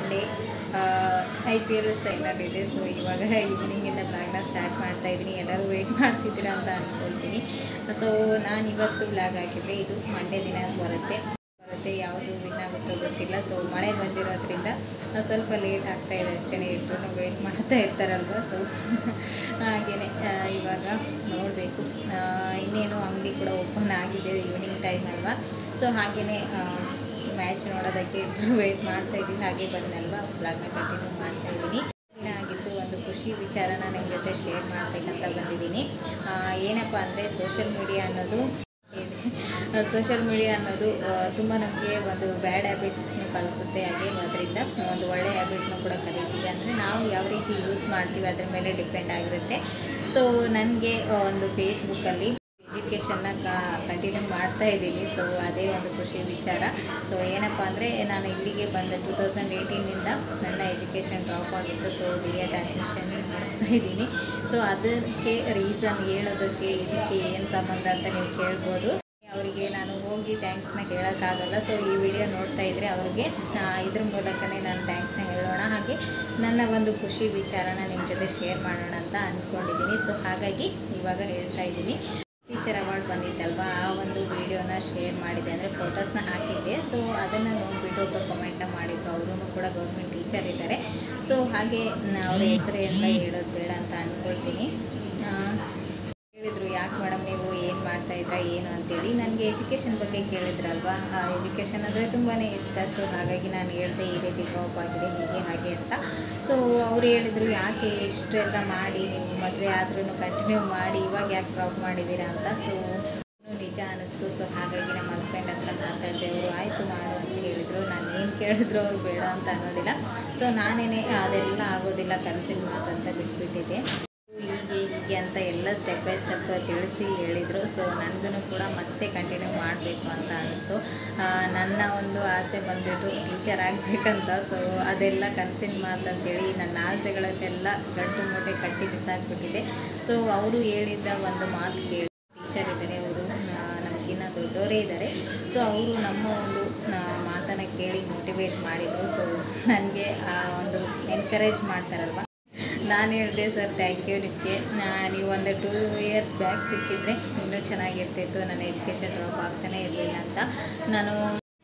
Monday I P L ಇದೆ so ಇವಾಗ ಈವ್ನಿಂಗಿಂದ ಬ್ಲಾಗ್ನ ಸ್ಟಾರ್ಟ್ ಮಾಡ್ತಾ ಇದ್ದೀನಿ ಎಲ್ಲರೂ ವೆಯ್ಟ್ ಮಾಡ್ತಿದ್ದೀರಾ ಅಂತ ಅಂದ್ಕೊಳ್ತೀನಿ ಸೊ ನಾನು ಇವತ್ತು ಬ್ಲಾಗ್ ಹಾಕಿದರೆ ಇದು ಮಂಡೇ ದಿನ ಬರುತ್ತೆ ಬರುತ್ತೆ ಯಾವುದು ವಿನ್ ಆಗುತ್ತೋ ಗೊತ್ತಿಲ್ಲ ಸೊ ಮಳೆ ಬಂದಿರೋದ್ರಿಂದ ಸ್ವಲ್ಪ ಲೇಟ್ ಆಗ್ತಾ ಇದೆ ಅಷ್ಟೇ ಎಲ್ಲರೂ ವೆಯ್ಟ್ ಮಾಡ್ತಾ ಇರ್ತಾರಲ್ವ ಸೊ ಹಾಗೆಯೇ ಇವಾಗ ನೋಡಬೇಕು ಇನ್ನೇನು ಅಂಗಡಿ ಕೂಡ ಓಪನ್ ಆಗಿದೆ ಈವ್ನಿಂಗ್ ಟೈಮ್ ಅಲ್ವಾ ಸೊ ಹಾಗೆಯೇ ಮ್ಯಾಚ್ ನೋಡೋದಕ್ಕೆ ಎಲ್ಲರೂ ವೆಯ್ಟ್ ಮಾಡ್ತಾ ಇದ್ದೀವಿ ಹಾಗೆ ಬಂದಲ್ವಾ ಬ್ಲಾಗ್ನ ಕಂಟಿನ್ಯೂ ಮಾಡ್ತಾ ಇದ್ದೀನಿ ದಿನ ಆಗಿದ್ದು ಒಂದು ಖುಷಿ ವಿಚಾರನ ನಿಮ್ಮ ಜೊತೆ ಶೇರ್ ಮಾಡಬೇಕಂತ ಬಂದಿದ್ದೀನಿ ಆ, ಏನಪ್ಪ ಅಂದರೆ ಸೋಷಿಯಲ್ ಮೀಡಿಯಾ ಅನ್ನೋದು ಸೋಷಿಯಲ್ ಮೀಡಿಯಾ ಅನ್ನೋದು ತುಂಬ ನಮಗೆ ಒಂದು ಬ್ಯಾಡ್ ಹ್ಯಾಬಿಟ್ಸ್ನ ಕಲಿಸುತ್ತೆ ಹಾಗೆ ಅದರಿಂದ ಒಂದು ಒಳ್ಳೆ ಹ್ಯಾಬಿಟ್ನ ಕೂಡ ಕಲಿತೀವಿ ಅಂದರೆ ನಾವು ಯಾವ ರೀತಿ ಯೂಸ್ ಮಾಡ್ತೀವಿ ಅದ್ರ ಮೇಲೆ ಡಿಪೆಂಡ್ ಆಗಿರುತ್ತೆ ಸೊ ನನಗೆ ಒಂದು ಫೇಸ್ಬುಕ್ಕಲ್ಲಿ ಎಜುಕೇಷನ್ನ ಕಂಟಿನ್ಯೂ ಮಾಡ್ತಾ ಇದ್ದೀನಿ ಸೊ ಅದೇ ಒಂದು ಖುಷಿ ವಿಚಾರ ಸೊ ಏನಪ್ಪ ಅಂದರೆ ನಾನು ಇಲ್ಲಿಗೆ ಬಂದ ಟೂ ತೌಸಂಡ್ ಏಯ್ಟೀನಿಂದ ನನ್ನ ಎಜುಕೇಷನ್ ಡ್ರಾಪ್ ಆಗಿತ್ತು ಸೊ ಡಿ ಎಡ್ ಅಡ್ಮಿಷನ್ ಮಾಡಿಸ್ತಾ ಇದ್ದೀನಿ ಸೊ ಅದಕ್ಕೆ ರೀಸನ್ ಹೇಳೋದಕ್ಕೆ ಇದಕ್ಕೆ ಏನು ಸಂಬಂಧ ಅಂತ ನೀವು ಕೇಳ್ಬೋದು ಅವರಿಗೆ ನಾನು ಹೋಗಿ ಥ್ಯಾಂಕ್ಸ್ನ ಕೇಳೋಕ್ಕಾಗಲ್ಲ ಸೊ ಈ ವಿಡಿಯೋ ನೋಡ್ತಾ ಇದ್ದರೆ ಅವ್ರಿಗೆ ಆ, ಇದ್ರ ಮೂಲಕನೇ ನಾನು ಥ್ಯಾಂಕ್ಸ್ನ ಹೇಳೋಣ ಹಾಗೆ ನನ್ನ ಒಂದು ಖುಷಿ ವಿಚಾರನ ನಿಮ್ಮ ಜೊತೆ ಶೇರ್ ಮಾಡೋಣ ಅಂತ ಅಂದ್ಕೊಂಡಿದ್ದೀನಿ ಸೊ ಹಾಗಾಗಿ ಇವಾಗ ಹೇಳ್ತಾ ಇದ್ದೀನಿ ಟೀಚರ್ ಅವಾರ್ಡ್ ಬಂದಿತ್ತಲ್ವಾ ಆ ಒಂದು ವಿಡಿಯೋನ ಶೇರ್ ಮಾಡಿದೆ ಅಂದರೆ ಫೋಟೋಸ್ನ ಹಾಕಿದ್ದೆ ಸೊ ಅದನ್ನು ನೋಡಿಬಿಟ್ಟು ಒಬ್ಬರು ಕಮೆಂಟ್ನ ಮಾಡಿದ್ರು ಅವರು ಕೂಡ ಗೌರ್ಮೆಂಟ್ ಟೀಚರ್ ಇದ್ದಾರೆ ಸೊ ಹಾಗೆ ನ- ಅವ್ರ ಹೆಸರು ಎಲ್ಲ ಹೇಳೋದು ಬೇಡ ಅಂತ ಅಂದ್ಕೊಳ್ತೀನಿ ಆ, ಹೇಳಿದರು ಯಾಕೆ ಮೇಡಮ್ ನೀವು ಏನು ಮಾಡ್ತಾ ಇದ್ರಾ ಏನು ಅಂತೇಳಿ ನನಗೆ ಎಜುಕೇಷನ್ ಬಗ್ಗೆ ಕೇಳಿದ್ರಲ್ವಾ ಎಜುಕೇಷನ್ ಅಂದರೆ ತುಂಬಾ ಇಷ್ಟ ಸೊ ಹಾಗಾಗಿ ನಾನು ಹೇಳಿದೆ ಈ ರೀತಿ ಡ್ರಾಪ್ ಆಗಿದೆ ಹೀಗೆ ಹಾಗೆ ಅಂತ ಸೊ ಅವ್ರು ಹೇಳಿದರು ಯಾಕೆ ಇಷ್ಟೆಲ್ಲ ಮಾಡಿ ನೀವು ಮದುವೆ ಆದ್ರೂ ಕಂಟಿನ್ಯೂ ಮಾಡಿ ಇವಾಗ ಯಾಕೆ ಡ್ರಾಪ್ ಮಾಡಿದ್ದೀರಾ ಅಂತ ಸೊ ನಿಜ ಅನ್ನಿಸ್ತು ಸೊ ಹಾಗಾಗಿ ನಮ್ಮ ಹಸ್ಬೆಂಡ್ ಹತ್ರ ಮಾತಾಡಿದೆ ಅವರು ಆಯಿತು ಮಾಡು ಅಂತ ಹೇಳಿದರು ನಾನು ಏನು ಕೇಳಿದ್ರು ಅವ್ರು ಬೇಡ ಅಂತ ಅನ್ನೋದಿಲ್ಲ ಸೊ ನಾನೇನೆ ಅದೆಲ್ಲ ಆಗೋದಿಲ್ಲ ಕನಸಿನ ಮಾತಂತ ಬಿಟ್ಬಿಟ್ಟಿದ್ದೆ ಹೀಗೆ ಹೀಗೆ ಅಂತ ಎಲ್ಲ ಸ್ಟೆಪ್ ಬೈ ಸ್ಟೆಪ್ ತಿಳಿಸಿ ಹೇಳಿದರು ಸೊ ನನಗೂ ಕೂಡ ಮತ್ತೆ ಕಂಟಿನ್ಯೂ ಮಾಡಬೇಕು ಅಂತ ಅನ್ನಿಸ್ತು ಆ, ನನ್ನ ಒಂದು ಆಸೆ ಬಂದುಬಿಟ್ಟು ಟೀಚರ್ ಆಗಬೇಕಂತ ಸೊ ಅದೆಲ್ಲ ಕನಸಿನ ಮಾತಂತೇಳಿ ನನ್ನ ಆಸೆಗಳನ್ನೆಲ್ಲ ಗಂಟು ಮೂಟೆ ಕಟ್ಟಿ ಬಿಸಾಕ್ಬಿಟ್ಟಿದೆ ಸೊ ಅವರು ಹೇಳಿದ್ದ ಒಂದು ಮಾತು ಕೇಳಿ ಟೀಚರ್ ಇದ್ದಾರೆ ಅವರು ನಮಗಿನ್ನ ದೊಡ್ಡವರೇ ಇದ್ದಾರೆ ಸೊ ಅವರು ನಮ್ಮ ಒಂದು ಆ, ಮಾತನ್ನು ಕೇಳಿ ಮೋಟಿವೇಟ್ ಮಾಡಿದರು ಸೊ ನನಗೆ ಆ ಒಂದು ಎನ್ಕರೇಜ್ ಮಾಡ್ತಾರಲ್ವ ನಾನು ಹೇಳಿದೆ ಸರ್ ಥ್ಯಾಂಕ್ ಯು ನಿಮಗೆ ನೀವು ಒಂದು ಟೂ ಇಯರ್ಸ್ ಬ್ಯಾಕ್ ಸಿಕ್ಕಿದ್ರೆ ಇನ್ನೂ ಚೆನ್ನಾಗಿರ್ತಿತ್ತು ನನ್ನ ಎಜುಕೇಷನ್ ಡ್ರಾಪ್ ಆಗ್ತಾನೆ ಇರಲಿಲ್ಲ ಅಂತ ನಾನು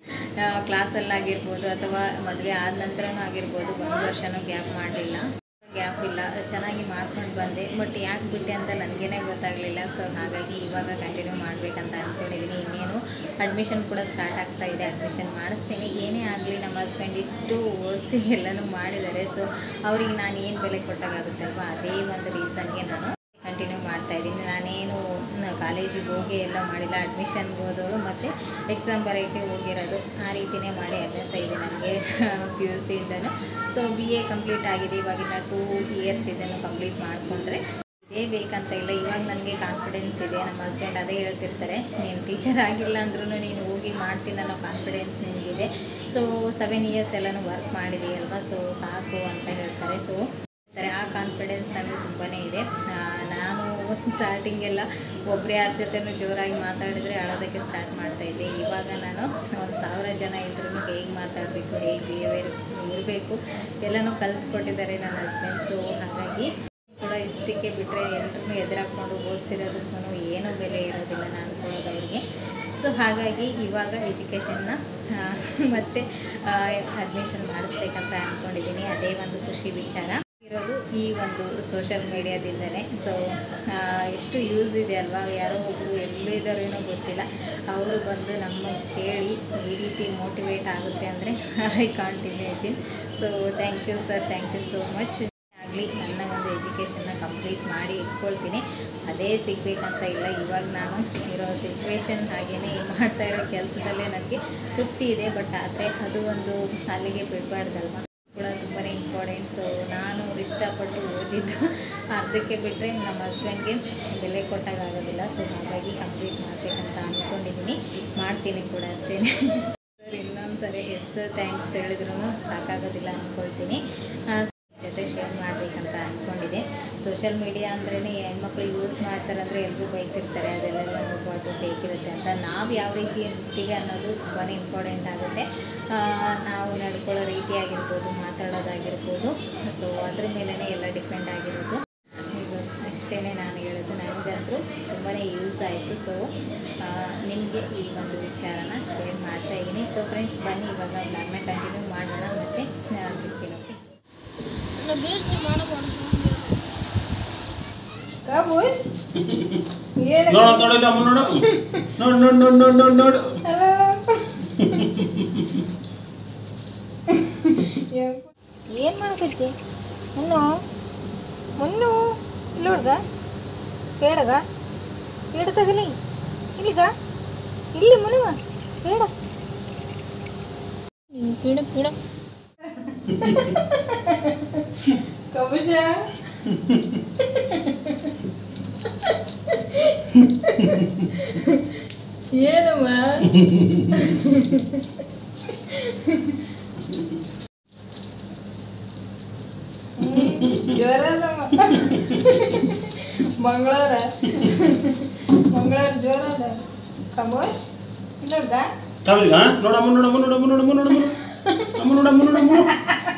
ಕ್ಲಾಸಲ್ಲಾಗಿರ್ಬೋದು ಅಥವಾ ಮದುವೆ ಆದ ನಂತರನೂ ಆಗಿರ್ಬೋದು ಒಂದು ವರ್ಷನೂ ಗ್ಯಾಪ್ ಮಾಡಲಿಲ್ಲ ಗ್ಯಾಪ್ ಇಲ್ಲ ಚೆನ್ನಾಗಿ ಮಾಡ್ಕೊಂಡು ಬಂದೆ ಬಟ್ ಯಾಕೆ ಬಿಟ್ಟೆ ಅಂತ ನನಗೇನೆ ಗೊತ್ತಾಗಲಿಲ್ಲ ಸೊ ಹಾಗಾಗಿ ಇವಾಗ ಕಂಟಿನ್ಯೂ ಮಾಡಬೇಕಂತ ಅಂದ್ಕೊಂಡಿದ್ದೀನಿ ಇನ್ನೇನು ಅಡ್ಮಿಷನ್ ಕೂಡ ಸ್ಟಾರ್ಟ್ ಆಗ್ತಾ ಇದೆ ಅಡ್ಮಿಷನ್ ಮಾಡಿಸ್ತೀನಿ ಏನೇ ಆಗಲಿ ನಮ್ಮ ಹಸ್ಬೆಂಡ್ ಇಷ್ಟು ಓದಿಸಿ ಎಲ್ಲನೂ ಮಾಡಿದ್ದಾರೆ ಸೊ ಅವ್ರಿಗೆ ನಾನು ಏನು ಬೆಲೆ ಕೊಟ್ಟಾಗುತ್ತೆ ಅಲ್ವಾ ಅದೇ ಒಂದು ರೀಸನ್ಗೆ ನಾನು ಕಂಟಿನ್ಯೂ ಮಾಡ್ತಾ ಇದ್ದೀನಿ ನಾನೇನು ಕಾಲೇಜಿಗೆ ಹೋಗಿ ಎಲ್ಲ ಮಾಡಿಲ್ಲ ಅಡ್ಮಿಷನ್ಗೆ ಹೋದವಳು ಮತ್ತು ಎಕ್ಸಾಮ್ ಬರೋಕ್ಕೆ ಹೋಗಿರೋದು ಆ ರೀತಿಯೇ ಮಾಡಿ ಅಭ್ಯಾಸ ಇದೆ ನನಗೆ ಪಿ ಯು ಸಿಯಿಂದನೂ ಸೊ ಬಿ ಎ ಕಂಪ್ಲೀಟ್ ಆಗಿದೆ ಇವಾಗಿನ ಟೂ ಇಯರ್ಸ್ ಇದನ್ನು ಕಂಪ್ಲೀಟ್ ಮಾಡಿಕೊಂಡ್ರೆ ಇದೇ ಬೇಕಂತ ಇಲ್ಲ ಇವಾಗ ನನಗೆ ಕಾನ್ಫಿಡೆನ್ಸ್ ಇದೆ ನಮ್ಮ ಹಸ್ಬೆಂಡ್ ಅದೇ ಹೇಳ್ತಿರ್ತಾರೆ ನೀನು ಟೀಚರ್ ಆಗಿಲ್ಲ ಅಂದ್ರೂ ನೀನು ಹೋಗಿ ಮಾಡ್ತೀನಿ ಅನ್ನೋ ಕಾನ್ಫಿಡೆನ್ಸ್ ನಿನಗಿದೆ ಸೊ ಸೆವೆನ್ ಇಯರ್ಸ್ ಎಲ್ಲನೂ ವರ್ಕ್ ಮಾಡಿದೆಯಲ್ವಾ ಸೊ ಸಾಕು ಅಂತ ಹೇಳ್ತಾರೆ ಸೊ ಆ ಕಾನ್ಫಿಡೆನ್ಸ್ ನಮಗೆ ತುಂಬಾ ಇದೆ ಆ, ನಾನು ಸ್ಟಾರ್ಟಿಂಗ್ ಎಲ್ಲ ಒಬ್ಬರೇ ಯಾರ ಜೊತೆನೂ ಜೋರಾಗಿ ಮಾತಾಡಿದರೆ ಅಳೋದಕ್ಕೆ ಸ್ಟಾರ್ಟ್ ಮಾಡ್ತಾ ಇದ್ದೆ ಇವಾಗ ನಾನು ಒಂದು ಸಾವಿರ ಜನ ಇದ್ರೂ ಹೇಗೆ ಮಾತಾಡಬೇಕು ಹೇಗೆ ಬಿಹೇವಿಯರ್ ಇರಬೇಕು ಎಲ್ಲನೂ ಕಲಿಸ್ಕೊಟ್ಟಿದ್ದಾರೆ ನನ್ನ ಹಸ್ಬೆಂಡ್ ಸೊ ಹಾಗಾಗಿ ಕೂಡ ಇಷ್ಟಕ್ಕೆ ಬಿಟ್ಟರೆ ಎಲ್ಲರೂ ಎದುರಾಕೊಂಡು ಓದಿಸಿರೋದಕ್ಕೂ ಏನೂ ಬೆಲೆ ಇರೋದಿಲ್ಲ ನಾನು ಕೊಡೋದು ಅವರಿಗೆ ಸೊ ಹಾಗಾಗಿ ಇವಾಗ ಎಜುಕೇಷನ್ನ ಮತ್ತೆ ಅಡ್ಮಿಷನ್ ಮಾಡಿಸ್ಬೇಕಂತ ಅಂದ್ಕೊಂಡಿದ್ದೀನಿ ಅದೇ ಒಂದು ಖುಷಿ ವಿಚಾರ ಇರೋದು ಈ ಒಂದು ಸೋಷಿಯಲ್ ಮೀಡಿಯಾದಿಂದನೇ ಸೊ ಎಷ್ಟು ಯೂಸ್ ಇದೆ ಅಲ್ವಾ ಯಾರೋ ಒಬ್ಬರು ಎಲ್ಲೂ ಇದ್ದಾರೋ ಏನೋ ಗೊತ್ತಿಲ್ಲ ಅವರು ಬಂದು ನಮ್ಮ ಕೇಳಿ ಈ ರೀತಿ ಮೋಟಿವೇಟ್ ಆಗುತ್ತೆ ಅಂದರೆ I can't imagine so thank you sir thank you so much ಆಗಲಿ ನನ್ನ ಒಂದು ಎಜುಕೇಷನ್ನ ಕಂಪ್ಲೀಟ್ ಮಾಡಿ ಇಟ್ಕೊಳ್ತೀನಿ ಅದೇ ಸಿಗಬೇಕಂತ ಇಲ್ಲ ಇವಾಗ ನಾನು ಇರೋ ಸಿಚುವೇಶನ್ ಹಾಗೆಯೇ ಮಾಡ್ತಾ ಇರೋ ಕೆಲಸದಲ್ಲೇ ನನಗೆ ತೃಪ್ತಿ ಇದೆ ಬಟ್ ಆದರೆ ಅದು ಒಂದು ಅಲ್ಲಿಗೆ ಬಿಡಬಾರ್ದಲ್ವ ಕೂಡ ತುಂಬಾ ಇಂಪಾರ್ಟೆಂಟ್ ಸೊ ನಾನು ಇಷ್ಟಪಟ್ಟು ಓದಿದ್ದು ಅರ್ಧಕ್ಕೆ ಬಿಟ್ಟರೆ ನಮ್ಮ ಹಸ್ಬೆಂಡ್ಗೆ ಬೆಲೆ ಕೊಟ್ಟಾಗೋದಿಲ್ಲ ಸೊ ಹಾಗಾಗಿ ಕಂಪ್ಲೀಟ್ ಮಾಡಬೇಕಂತ ಅಂದ್ಕೊಂಡಿದ್ದೀನಿ ಮಾಡ್ತೀನಿ ಕೂಡ ಅಷ್ಟೇ ಸರ್ ಇನ್ನೊಂದು ಸರಿ ಎಷ್ಟು ಥ್ಯಾಂಕ್ಸ್ ಹೇಳಿದ್ರು ಸಾಕಾಗೋದಿಲ್ಲ ಅಂದ್ಕೊಳ್ತೀನಿ ಆ, ಜೊತೆ ಶೇರ್ ಮಾಡಬೇಕಂತ ಅಂದ್ಕೊಂಡಿದ್ದೆ ಸೋಷಿಯಲ್ ಮೀಡಿಯಾ ಅಂದ್ರೇ ಹೆಣ್ಮಕ್ಳು ಯೂಸ್ ಮಾಡ್ತಾರೆ ಅಂದರೆ ಎಲ್ಲರೂ ಬೈತಿರ್ತಾರೆ ಅದೆಲ್ಲ ನೋಡ್ಬಾರ್ದು ಬೇಕಿರುತ್ತೆ ಅಂತ ನಾವು ಯಾವ ರೀತಿ ಇರ್ತೀವಿ ಅನ್ನೋದು ತುಂಬಾ ಇಂಪಾರ್ಟೆಂಟ್ ಆಗುತ್ತೆ ಆ, ನಾವು ನಡ್ಕೊಳ್ಳೋ ರೀತಿ ಆಗಿರ್ಬೋದು ಮಾತಾಡೋದಾಗಿರ್ಬೋದು ಸೊ ಅದ್ರ ಮೇಲೇ ಎಲ್ಲ ಡಿಪೆಂಡ್ ಆಗಿರೋದು ಇದು ಅಷ್ಟೇ ನಾನು ಹೇಳೋದು ನನಗಂತೂ ತುಂಬಾ ಯೂಸ್ ಆಯಿತು ಸೊ ನಿಮಗೆ ಈ ಒಂದು ವಿಚಾರನ ಶೇರ್ ಮಾಡ್ತಾ ಇದ್ದೀನಿ ಸೊ ಫ್ರೆಂಡ್ಸ್ ಬನ್ನಿ ಇವಾಗ ಬ್ಲಾಗ್ನ ಕಂಟಿನ್ಯೂ ಮಾಡೋಣ ಮತ್ತು ಸಿಗ್ತೀನಿ ಓಕೆ ಕಬೂಲ್ ನೋಡು ನೋಡು ಇಲ್ಲಿ ಅಮ್ಮ ನೋಡು ನೋಡು ನೋಡು ನೋಡು ನೋಡು ನೋಡು ನೋಡು ಏನು ಮಾಡ್ಕೈತಿ ಮುನ್ನು ಮುನ್ನು ಇಲ್ಲ ಹುಡ್ಗ ಬೇಡಗ ಬೇಡ ತಗಲಿ ಇಲ್ಲಿಗ ಇಲ್ಲಿ ಮುನುವ ಬೇಡ ಪೀಡ ಪೀಡ ಕಬುಷ ಏನಮ್ಮ ಜೋರದಮ್ಮ ಮಂಗಳವಾರ ಮಂಗಳವಾರ ಜೋರದ ಕಮೋಶ್ ಇಲ್ಲದ ಕಾವ್ಲಿಗ ನೋಡು ಅಮ್ಮ ನೋಡು ಅಮ್ಮ ನೋಡು ಅಮ್ಮ ನೋಡು ಅಮ್ಮ ನೋಡು ಅಮ್ಮ ನೋಡು ಅಮ್ಮ ನೋಡು ಅಮ್ಮ ನೋಡು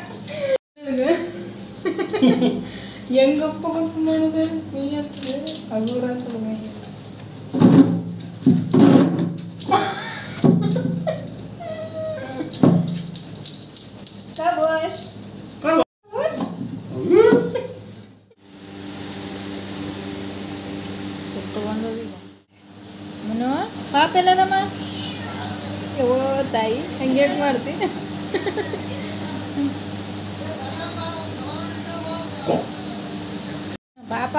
ಹೆಂಗಪ್ಪ ಗೊತ್ತು ನೋಡಿದೆ ಹಗೂರ ಅಂತ ಕಬೋಶ್ ಮುನು ಪಾಪ ಎಲ್ಲದಮ್ಮ ಓ ತಾಯಿ ಹಂಗೆ ಮಾಡ್ತಿ ಪಾಪ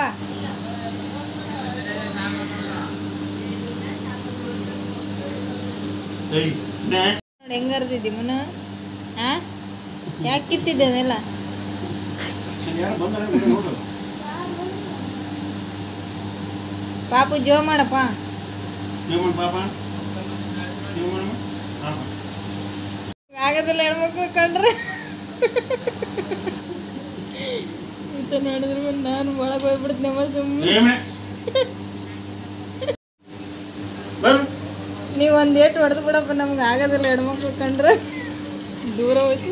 ಏಯ್ ನೇ ನೋಡಿ ಹೆಂಗ್ ಅರ್ದಿದ್ದಿ ಮುನು ಹಾ ಯಾಕೆ ಕಿತ್ತಿದ್ದೆ ಅದೆಲ್ಲ ಯಾರು ಬಂದಾರೆ ನೋಡು ಪಾಪು ಜೋ ಮಾಡಪ್ಪ ನೀವು ಮಾಡು ಪಾಪ ನೀವು ಮಾಡಮ್ಮ ಹಾಂ ಆಗದಿಲ್ಲ ಹೆಣ್ಮಕ್ಳು ಕಂಡ್ರೆ ಇಂತ ನೋಡಿದ್ರೆ ಮತ್ತೆ ನಾನು ಒಳಗೆ ಹೋಗ್ಬಿಡ್ತೀನಮ್ಮ ಸುಮ್ಮನೆ ಏಮೆ ಬರು ನೀವು ಒಂದು ಏಟು ಹೊಡೆದು ಬಿಡಪ್ಪ ನಮ್ಗೆ ಆಗೋದಿಲ್ಲ ಹೆಣ್ಮಕ್ಳು ಕಂಡ್ರೆ ದೂರ ಹೋಯ್ತು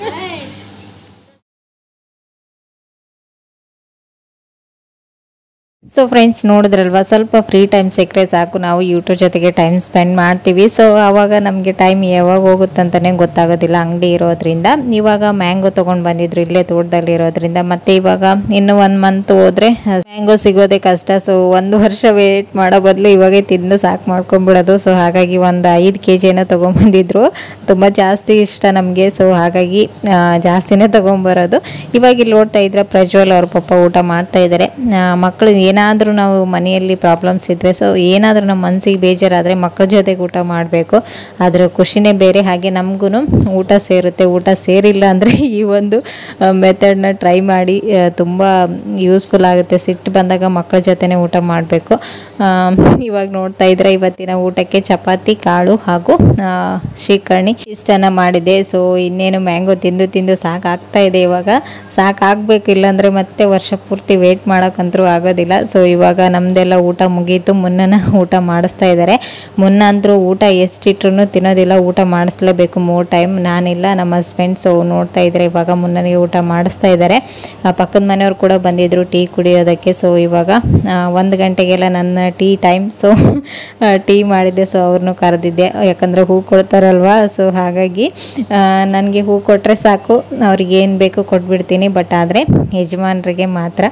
ಸೊ ಫ್ರೆಂಡ್ಸ್ ನೋಡಿದ್ರಲ್ವ ಸ್ವಲ್ಪ ಫ್ರೀ ಟೈಮ್ ಸಿಕ್ಕರೆ ಸಾಕು ನಾವು ಯೂಟ್ಯೂಬ್ ಜೊತೆಗೆ ಟೈಮ್ ಸ್ಪೆಂಡ್ ಮಾಡ್ತೀವಿ ಸೊ ಆವಾಗ ನಮಗೆ ಟೈಮ್ ಯಾವಾಗ ಹೋಗುತ್ತಂತಲೇ ಗೊತ್ತಾಗೋದಿಲ್ಲ ಅಂಗಡಿ ಇರೋದ್ರಿಂದ ಇವಾಗ ಮ್ಯಾಂಗೋ ತೊಗೊಂಡು ಬಂದಿದ್ರು ಇಲ್ಲೇ ತೋಟದಲ್ಲಿ ಇರೋದ್ರಿಂದ ಮತ್ತು ಇವಾಗ ಇನ್ನು ಒಂದು ಮಂತ್ ಹೋದರೆ ಮ್ಯಾಂಗೋ ಸಿಗೋದೇ ಕಷ್ಟ ಸೊ ಒಂದು ವರ್ಷ ವೇಟ್ ಮಾಡೋ ಬದಲು ಇವಾಗೇ ತಿಂದು ಸಾಕು ಮಾಡ್ಕೊಂಡ್ಬಿಡೋದು ಸೊ ಹಾಗಾಗಿ ಒಂದು ಐದು ಕೆ ಜಿನ ತೊಗೊಂಬಂದಿದ್ರು ತುಂಬ ಜಾಸ್ತಿ ಇಷ್ಟ ನಮಗೆ ಸೊ ಹಾಗಾಗಿ ಆ, ಜಾಸ್ತಿನೇ ತೊಗೊಂಬರೋದು ಇವಾಗ ಇಲ್ಲಿ ನೋಡ್ತಾ ಇದ್ರೆ ಪ್ರಜ್ವಲ್ ಅವ್ರ ಪಪ್ಪ ಊಟ ಮಾಡ್ತಾ ಇದ್ದಾರೆ ಮಕ್ಕಳು ಏನಾದರೂ ನಾವು ಮನೆಯಲ್ಲಿ ಪ್ರಾಬ್ಲಮ್ಸ್ ಇದ್ದರೆ ಸೊ ಏನಾದರೂ ನಮ್ಮ ಮನಸ್ಸಿಗೆ ಬೇಜಾರಾದರೆ ಮಕ್ಕಳ ಜೊತೆಗೆ ಊಟ ಮಾಡಬೇಕು ಅದರ ಖುಷಿನೇ ಬೇರೆ ಹಾಗೆ ನಮಗೂ ಊಟ ಸೇರುತ್ತೆ ಊಟ ಸೇರಿಲ್ಲ ಅಂದರೆ ಈ ಒಂದು ಮೆಥಡ್ನ ಟ್ರೈ ಮಾಡಿ ತುಂಬ ಯೂಸ್ಫುಲ್ ಆಗುತ್ತೆ ಸಿಟ್ಟು ಬಂದಾಗ ಮಕ್ಕಳ ಜೊತೆನೇ ಊಟ ಮಾಡಬೇಕು ಇವಾಗ ನೋಡ್ತಾ ಇದ್ರೆ ಇವತ್ತಿನ ಊಟಕ್ಕೆ ಚಪಾತಿ ಕಾಳು ಹಾಗೂ ಆ, ಶ್ರೀಕರ್ಣಿ ಇಷ್ಟನ್ನು ಮಾಡಿದೆ ಸೊ ಇನ್ನೇನು ಮ್ಯಾಂಗೋ ತಿಂದು ತಿಂದು ಸಾಕಾಗ್ತಾ ಇದೆ ಇವಾಗ ಸಾಕಾಗಬೇಕು ಇಲ್ಲಾಂದರೆ ಮತ್ತೆ ವರ್ಷ ಪೂರ್ತಿ ವೇಟ್ ಮಾಡೋಕ್ಕಂತರೂ ಆಗೋದಿಲ್ಲ ಸೊ ಇವಾಗ ನಮ್ಮದೆಲ್ಲ ಊಟ ಮುಗೀತು ಮುನ್ನನ ಊಟ ಮಾಡಿಸ್ತಾ ಇದ್ದಾರೆ ಮುನ್ನ ಅಂತರೂ ಊಟ ಎಷ್ಟಿಟ್ರು ತಿನ್ನೋದಿಲ್ಲ ಊಟ ಮಾಡಿಸ್ಲೇಬೇಕು ಮೂರು ಟೈಮ್ ನಾನಿಲ್ಲ ನಮ್ಮ ಹಸ್ಬೆಂಡ್ ಸೊ ನೋಡ್ತಾ ಇದ್ದಾರೆ ಇವಾಗ ಮುನ್ನನಿಗೆ ಊಟ ಮಾಡಿಸ್ತಾ ಇದ್ದಾರೆ ಆ ಪಕ್ಕದ ಮನೆಯವ್ರು ಕೂಡ ಬಂದಿದ್ರು ಟೀ ಕುಡಿಯೋದಕ್ಕೆ ಸೊ ಇವಾಗ ಒಂದು ಗಂಟೆಗೆಲ್ಲ ನನ್ನ ಟೀ ಟೈಮ್ ಸೊ ಟೀ ಮಾಡಿದ್ದೆ ಸೊ ಅವ್ರನ್ನೂ ಕರೆದಿದ್ದೆ ಯಾಕಂದರೆ ಹೂ ಕೊಡ್ತಾರಲ್ವಾ ಸೊ ಹಾಗಾಗಿ ನನಗೆ ಹೂ ಕೊಟ್ಟರೆ ಸಾಕು ಅವ್ರಿಗೆ ಏನು ಬೇಕು ಕೊಟ್ಬಿಡ್ತೀನಿ ಬಟ್ ಆದರೆ ಯಜಮಾನ್ರಿಗೆ ಮಾತ್ರ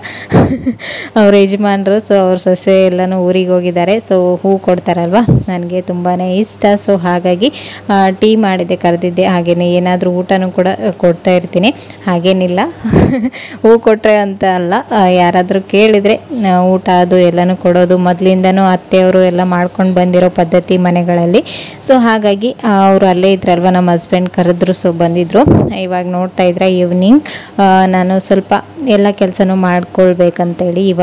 ಅವ್ರ ಯಜಮಾನ್ರು ಸೊ ಅವ್ರ ಸೊಸೆ ಎಲ್ಲನೂ ಊರಿಗೆ ಹೋಗಿದ್ದಾರೆ ಸೊ ಹೂ ಕೊಡ್ತಾರಲ್ವ ನನಗೆ ತುಂಬಾ ಇಷ್ಟ ಸೊ ಹಾಗಾಗಿ ಆ, ಟೀ ಮಾಡಿದ್ದೆ ಕರೆದಿದ್ದೆ ಹಾಗೆಯೇ ಏನಾದರೂ ಊಟನೂ ಕೂಡ ಕೊಡ್ತಾ ಇರ್ತೀನಿ ಹಾಗೇನಿಲ್ಲ ಹೂ ಕೊಟ್ಟರೆ ಅಂತ ಅಲ್ಲ ಯಾರಾದರೂ ಕೇಳಿದರೆ ಊಟ ಅದು ಎಲ್ಲನೂ ಕೊಡೋದು ಮೊದಲಿಂದನೂ ಅತ್ತೆಯವರು ಎಲ್ಲ ಮಾಡ್ಕೊಂಡು ಬಂದಿರೋ ಪದ್ಧತಿ ಮನೆಗಳಲ್ಲಿ ಸೊ ಹಾಗಾಗಿ ಅವರು ಅಲ್ಲೇ ಇದ್ರಲ್ವ ನಮ್ಮ ಹಸ್ಬೆಂಡ್ ಕರೆದ್ರು ಸೊ ಬಂದಿದ್ದರು ಇವಾಗ ನೋಡ್ತಾ ಇದ್ರೆ ಈವ್ನಿಂಗ್ ನಾನು ಸ್ವಲ್ಪ ಎಲ್ಲ ಕೆಲಸನೂ ಮಾಡ್ಕೊಳ್ಬೇಕಂತೇಳಿ ಇವಾಗ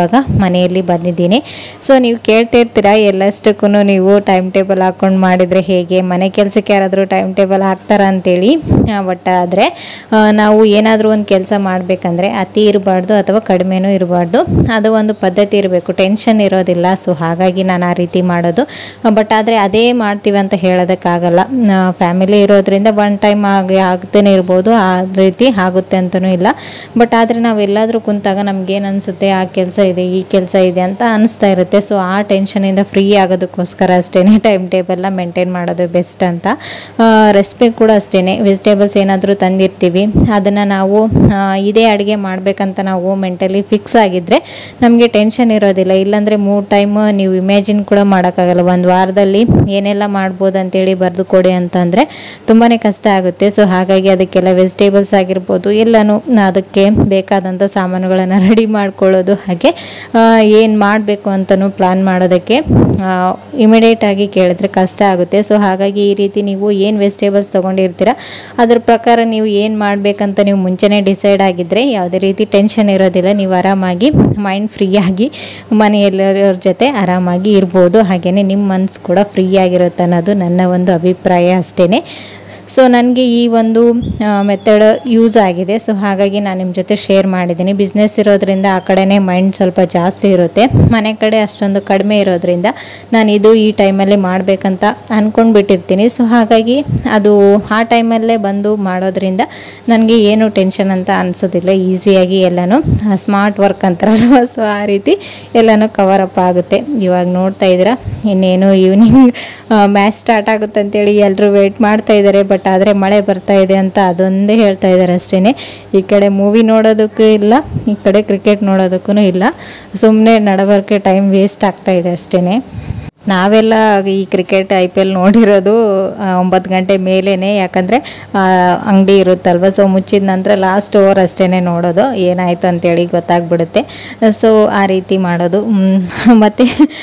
ಮನೆಯಲ್ಲಿ ಬಂದಿದ್ದೀನಿ ಸೊ ನೀವು ಕೇಳ್ತಿರ್ತೀರಾ ಎಲ್ಲಷ್ಟಕ್ಕೂ ನೀವು ಟೈಮ್ ಟೇಬಲ್ ಹಾಕ್ಕೊಂಡು ಮಾಡಿದರೆ ಹೇಗೆ ಮನೆ ಕೆಲಸಕ್ಕೆ ಯಾರಾದರೂ ಟೈಮ್ ಟೇಬಲ್ ಹಾಕ್ತಾರಾ ಅಂತೇಳಿ ಬಟ್ ಆದರೆ ನಾವು ಏನಾದರೂ ಒಂದು ಕೆಲಸ ಮಾಡಬೇಕಂದ್ರೆ ಅತಿ ಇರಬಾರ್ದು ಅಥವಾ ಕಡಿಮೆನೂ ಇರಬಾರ್ದು ಅದು ಒಂದು ಪದ್ಧತಿ ಇರಬೇಕು ಟೆನ್ಷನ್ ಇರೋದಿಲ್ಲ ಸೊ ಹಾಗಾಗಿ ನಾನು ಆ ರೀತಿ ಮಾಡೋದು ಬಟ್ ಆದರೆ ಅದೇ ಮಾಡ್ತೀವಿ ಅಂತ ಹೇಳೋದಕ್ಕಾಗಲ್ಲ ಫ್ಯಾಮಿಲಿ ಇರೋದ್ರಿಂದ ಒನ್ ಟೈಮ್ ಆಗಿ ಆಗ್ತಾನೆ ಇರ್ಬೋದು ಆ ರೀತಿ ಆಗುತ್ತೆ ಅಂತಲೂ ಇಲ್ಲ ಬಟ್ ಆದರೆ ನಾವು ಎಲ್ಲಾದರೂ ಕುಂತಾಗ ನಮ್ಗೇನು ಅನಿಸುತ್ತೆ ಆ ಕೆಲಸ ಇದೆ ಈ ಕೆಲಸ ಇದೆ ಅಂತ ಅನಿಸ್ತಾ ಇರುತ್ತೆ ಸೊ ಆ ಟೆನ್ಷನಿಂದ ಫ್ರೀ ಆಗೋದಕ್ಕೋಸ್ಕರ ಅಷ್ಟೇ ಟೈಮ್ ಟೇಬಲ್ನ ಮೇಂಟೈನ್ ಮಾಡೋದು ಬೆಸ್ಟ್ ಅಂತ ರೆಸಿಪಿ ಕೂಡ ಅಷ್ಟೇ ವೆಜಿಟೇಬಲ್ಸ್ ಏನಾದರೂ ತಂದಿರ್ತೀವಿ ಅದನ್ನು ನಾವು ಆ, ಇದೇ ಅಡುಗೆ ಮಾಡಬೇಕಂತ ನಾವು ಮೆಂಟಲಿ ಫಿಕ್ಸ್ ಆಗಿದ್ದರೆ ನಮಗೆ ಟೆನ್ಷನ್ ಇರೋದಿಲ್ಲ ಇಲ್ಲಾಂದರೆ ಮೂರು ಟೈಮ್ ನೀವು ಇಮ್ಯಾಜಿನ್ ಕೂಡ ಮಾಡೋಕ್ಕಾಗಲ್ಲ ಒಂದು ವಾರದಲ್ಲಿ ಏನೆಲ್ಲ ಮಾಡ್ಬೋದು ಅಂತೇಳಿ ಬರೆದು ಕೊಡಿ ಅಂತಂದರೆ ತುಂಬಾ ಕಷ್ಟ ಆಗುತ್ತೆ ಸೊ ಹಾಗಾಗಿ ಅದಕ್ಕೆಲ್ಲ ವೆಜಿಟೇಬಲ್ಸ್ ಆಗಿರ್ಬೋದು ಎಲ್ಲನೂ ಅದಕ್ಕೆ ಬೇಕಾದಂಥ ಸಾಮಾನುಗಳನ್ನು ರೆಡಿ ಮಾಡ್ಕೊಳ್ಳೋದು ಹಾಗೆ ಏನು ಮಾಡಬೇಕು ಅಂತಲೂ ಪ್ಲಾನ್ ಮಾಡೋದಕ್ಕೆ ಇಮಿಡಿಯೇಟ್ ಆಗಿ ಕೇಳಿದ್ರೆ ಕಷ್ಟ ಆಗುತ್ತೆ ಸೊ ಹಾಗಾಗಿ ಈ ರೀತಿ ನೀವು ಏನು ವೆಜಿಟೇಬಲ್ಸ್ ತೊಗೊಂಡಿರ್ತೀರ ಅದ್ರ ಪ್ರಕಾರ ನೀವು ಏನು ಮಾಡಬೇಕಂತ ನೀವು ಮುಂಚೆನೇ ಡಿಸೈಡ್ ಆಗಿದ್ದರೆ ಯಾವುದೇ ರೀತಿ ಟೆನ್ಷನ್ ಇರೋದಿಲ್ಲ ನೀವು ಆರಾಮಾಗಿ ಮೈಂಡ್ ಫ್ರೀಯಾಗಿ ಮನೆಯಲ್ಲರ ಜೊತೆ ಆರಾಮಾಗಿ ಇರ್ಬೋದು ಹಾಗೆಯೇ ನಿಮ್ಮ ಮನಸ್ಸು ಕೂಡ ಫ್ರೀ ಆಗಿರುತ್ತೆ ಅನ್ನೋದು ನನ್ನ ಒಂದು ಅಭಿಪ್ರಾಯ ಅಷ್ಟೇ ಸೊ ನನಗೆ ಈ ಒಂದು ಮೆಥಡ್ ಯೂಸ್ ಆಗಿದೆ ಸೊ ಹಾಗಾಗಿ ನಾನು ನಿಮ್ಮ ಜೊತೆ ಶೇರ್ ಮಾಡಿದ್ದೀನಿ ಬಿಸ್ನೆಸ್ ಇರೋದ್ರಿಂದ ಆ ಕಡೆನೇ ಮೈಂಡ್ ಸ್ವಲ್ಪ ಜಾಸ್ತಿ ಇರುತ್ತೆ ಮನೆ ಕಡೆ ಅಷ್ಟೊಂದು ಕಡಿಮೆ ಇರೋದ್ರಿಂದ ನಾನು ಇದು ಈ ಟೈಮಲ್ಲಿ ಮಾಡಬೇಕಂತ ಅಂದ್ಕೊಂಡು ಬಿಟ್ಟಿರ್ತೀನಿ ಸೊ ಹಾಗಾಗಿ ಅದು ಆ ಟೈಮಲ್ಲೇ ಬಂದು ಮಾಡೋದ್ರಿಂದ ನನಗೆ ಏನು ಟೆನ್ಷನ್ ಅಂತ ಅನಿಸೋದಿಲ್ಲ ಈಸಿಯಾಗಿ ಎಲ್ಲನೂ ಸ್ಮಾರ್ಟ್ ವರ್ಕ್ ಅಂತಾರಲ್ವ ಸೊ ಆ ರೀತಿ ಎಲ್ಲನೂ ಕವರ್ ಅಪ್ ಆಗುತ್ತೆ ಇವಾಗ ನೋಡ್ತಾ ಇದ್ದೀರಾ ಇನ್ನೇನು ಈವ್ನಿಂಗ್ ಮ್ಯಾಚ್ ಸ್ಟಾರ್ಟ್ ಆಗುತ್ತೆ ಅಂತೇಳಿ ಎಲ್ಲರೂ ವೆಯ್ಟ್ ಮಾಡ್ತಾ ಇದ್ದಾರೆ ಬಟ್ ಆದರೆ ಮಳೆ ಬರ್ತಾ ಇದೆ ಅಂತ ಅದೊಂದೇ ಹೇಳ್ತಾ ಇದ್ದಾರೆ ಅಷ್ಟೇ ಈ ಕಡೆ ಮೂವಿ ನೋಡೋದಕ್ಕೂ ಇಲ್ಲ ಈ ಕಡೆ ಕ್ರಿಕೆಟ್ ನೋಡೋದಕ್ಕೂ ಇಲ್ಲ ಸುಮ್ಮನೆ ನಡಬರ್ಕೆ ಟೈಮ್ ವೇಸ್ಟ್ ಆಗ್ತಾ ಇದೆ ಅಷ್ಟೇ ನಾವೆಲ್ಲ ಈ ಕ್ರಿಕೆಟ್ ಐ ಪಿ ಎಲ್ ನೋಡಿರೋದು ಆ, ಒಂಬತ್ತು ಗಂಟೆ ಮೇಲೇ ಯಾಕಂದರೆ ಅಂಗಡಿ ಇರುತ್ತಲ್ವ ಸೊ ಮುಚ್ಚಿದ ನಂತರ ಲಾಸ್ಟ್ ಓವರ್ ಅಷ್ಟೇ ನೋಡೋದು ಏನಾಯಿತು ಅಂತೇಳಿ ಗೊತ್ತಾಗ್ಬಿಡುತ್ತೆ ಸೊ ಆ ರೀತಿ ಮಾಡೋದು ಮ್, ಮತ್ತು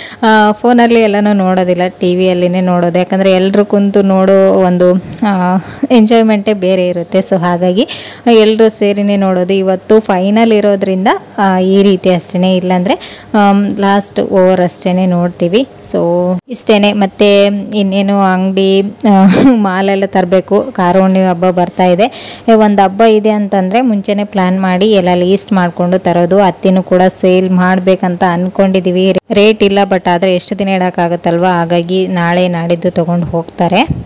ಫೋನಲ್ಲಿ ಎಲ್ಲನೂ ನೋಡೋದಿಲ್ಲ ಟಿ ವಿಯಲ್ಲಿನೇ ನೋಡೋದು ಯಾಕಂದರೆ ಎಲ್ಲರೂ ಕುಂತು ನೋಡೋ ಒಂದು ಎಂಜಾಯ್ಮೆಂಟೇ ಬೇರೆ ಇರುತ್ತೆ ಸೊ ಹಾಗಾಗಿ ಎಲ್ಲರೂ ಸೇರಿನೇ ನೋಡೋದು ಇವತ್ತು ಫೈನಲ್ ಇರೋದ್ರಿಂದ ಆ, ಈ ರೀತಿ ಅಷ್ಟೇ ಇಲ್ಲಾಂದರೆ ಲಾಸ್ಟ್ ಓವರ್ ಅಷ್ಟೇ ನೋಡ್ತೀವಿ ಸೊ ಇಷ್ಟೇ ಮತ್ತು ಇನ್ನೇನು ಅಂಗಡಿ ಮಾಲೆಲ್ಲ ತರಬೇಕು ಕಾರು ಹುಣ್ಣಿಮೆ ಹಬ್ಬ ಬರ್ತಾ ಇದೆ ಒಂದು ಹಬ್ಬ ಇದೆ ಅಂತಂದರೆ ಮುಂಚೆನೇ ಪ್ಲ್ಯಾನ್ ಮಾಡಿ ಎಲ್ಲ ಲೀಸ್ಟ್ ಮಾಡಿಕೊಂಡು ತರೋದು ಹತ್ತಿನೂ ಕೂಡ ಸೇಲ್ ಮಾಡಬೇಕಂತ ಅಂದ್ಕೊಂಡಿದ್ದೀವಿ ರೇಟ್ ಇಲ್ಲ ಬಟ್ ಆದರೆ ಎಷ್ಟು ದಿನ ಇಡೋಕ್ಕಾಗುತ್ತಲ್ವ ಹಾಗಾಗಿ ನಾಳೆ ನಾಡಿದ್ದು ತೊಗೊಂಡು ಹೋಗ್ತಾರೆ